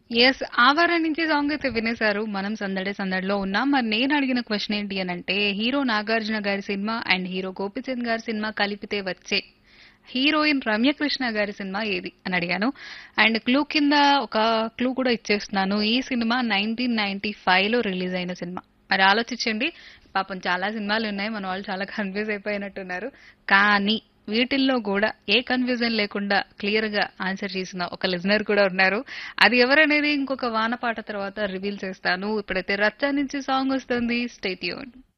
yes ఆవారం నుంచి song అయితే వినేశారు మనం సందడి సందడిలో ఉన్నాం మరి నేను అడిగిన క్వశ్చన్ ఏంటి అని అంటే హీరో నాగార్జున గారి సినిమా అండ్ హీరో గోపిచంద్ గారి సినిమా కలిపితే వచ్చే హీరోయిన్ రమ్యకృష్ణ గారి సినిమా ఏది అని అడిగాను అండ్ క్లూ కింద ఒక క్లూ కూడా ఇచ్చేస్తున్నాను ఈ సినిమా నైన్టీన్ నైన్టీ ఫైవ్ లో రిలీజ్ అయిన సినిమా మరి ఆలోచించండి పాపం చాలా సినిమాలు ఉన్నాయి మన వాళ్ళు చాలా కన్ఫ్యూజ్ అయిపోయినట్టున్నారు కానీ వీటిల్లో కూడా ఏ కన్ఫ్యూజన్ లేకుండా క్లియర్ గా ఆన్సర్ చేసిన ఒక లిజనర్ కూడా ఉన్నారు అది ఎవరనేది ఇంకొక వానపాట తర్వాత రివీల్ చేస్తాను ఇప్పుడైతే రచ్చ నుంచి సాంగ్ వస్తుంది స్టేట్యూన్